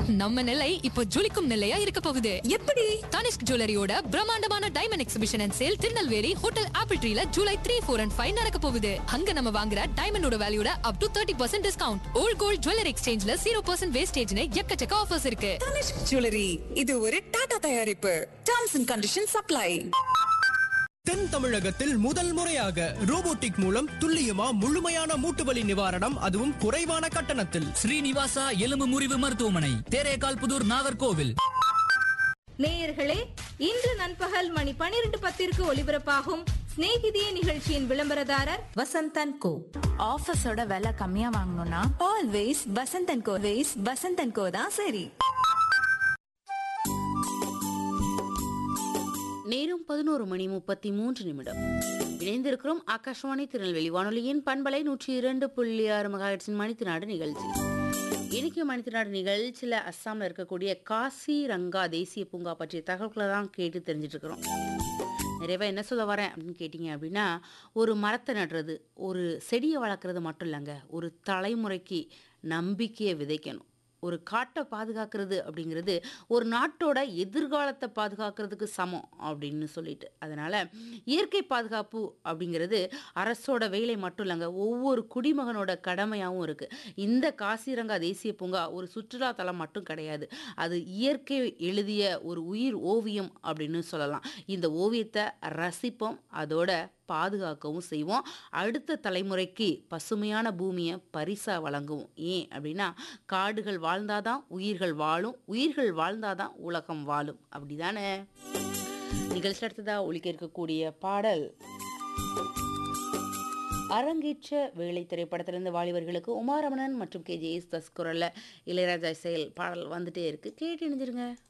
நம்ம நிலை இப்போ ஜொலிக்கும் நிலையா இருக்க போகுது எப்படி தனிஷ்க் ஜுவல்லரியோட பிரம்மாண்டமான diamond exhibition and sale Tirunelveli hotel apple ட்ரீல July three four and five நடக்க போகுது அங்க நம்ம வாங்குற டைமண்டோட வேல்யூட up to thirty percent discount old gold jewellery எக்ஸ்சேஞ்ச்ல ஜீரோ பர்சன்ட் வேஸ்டேஜ்னு எக்கச்சக்க ஆஃபர்ஸ் இருக்கு தனிஷ்க் ஜுவல்லரி இது ஒரு டாடா தயாரிப்பு டர்ம்ஸ் அண்ட் கண்டிஷன் சப்ளை தென் தமிழகத்தில் முதல் முறையாக ரோபோட்டிக் மூலம் துல்லியமா முழுமையான மூட்டு வலி நிவாரணம் அதுவும் குறைவான கட்டணத்தில் ஸ்ரீனிவாசா எலும்பு முறிவு மருத்துவமனை தேரேகால் புதூர் நாகர்கோவில் நேயர்களே இன்று நண்பகல் மணி பனிரெண்டு பத்திற்கு ஒலிபரப்பாகும் சிநேகிதியே நிகழ்ச்சியின் விளம்பரதாரர் வசந்தன் கோ ஆஃபீஸோட விலை கம்மியா வாங்கணும்னா always Vasanthan co ways Vasanthan co தான் சரி நேரம் பதினோரு மணி முப்பத்தி மூன்று நிமிடம் இணைந்திருக்கிறோம் ஆகாஷவாணி திருநெல்வேலி வானொலியின் பண்பலை நூற்றி இரண்டு புள்ளி ஆறு மகாஹெட்ஸின் மணித்தினாடு நிகழ்ச்சி இன்னைக்கு மணித்தினாடு நிகழ்ச்சியில் அஸ்ஸாமில் இருக்கக்கூடிய காசி ரங்கா தேசிய பூங்கா பற்றிய தகவல்களை தான் கேட்டு தெரிஞ்சிட்டு இருக்கிறோம் நிறையவா என்ன சொல்ல வரேன் அப்படின்னு கேட்டிங்க அப்படின்னா ஒரு மரத்தை நடுறது ஒரு செடியை வளர்க்குறது மட்டும் இல்லைங்க ஒரு தலைமுறைக்கு நம்பிக்கையை விதைக்கணும் ஒரு காட்டை பாதுகாக்கிறது அப்படிங்கிறது ஒரு நாட்டோட எதிர்காலத்தை பாதுகாக்கிறதுக்கு சமம் அப்படின்னு சொல்லிட்டு அதனால் இயற்கை பாதுகாப்பு அப்படிங்கிறது அரசோட வேலை மட்டும் இல்லைங்க ஒவ்வொரு குடிமகனோட கடமையாகவும் இருக்குது இந்த காசிரங்கா தேசிய பூங்கா ஒரு சுற்றுலா தலம் மட்டும் கிடையாது அது இயற்கை எழுதிய ஒரு உயிர் ஓவியம் அப்படின்னு சொல்லலாம் இந்த ஓவியத்தை ரசிப்போம் அதோட பாதுகாக்கவும் செய்வோம் அடுத்த தலைமுறைக்கு பசுமையான பூமியை பரிசா வழங்குவோம் ஏன் அப்படின்னா காடுகள் வாழ்ந்தாதான் உயிர்கள் வாழும் உயிர்கள் வாழ்ந்தாதான் உலகம் வாழும் அப்படிதானே நிகழ்ச்சி அடுத்ததா ஒலிக்க இருக்கக்கூடிய பாடல் அரங்கேற்ற வேலை திரைப்படத்திலிருந்து வாலிபர்களுக்கு உமாரமணன் மற்றும் கே ஜே எஸ் தஸ் குரல்ல இளையராஜா செயல் பாடல் வந்துட்டே இருக்கு கேட்டு இணைஞ்சிருங்க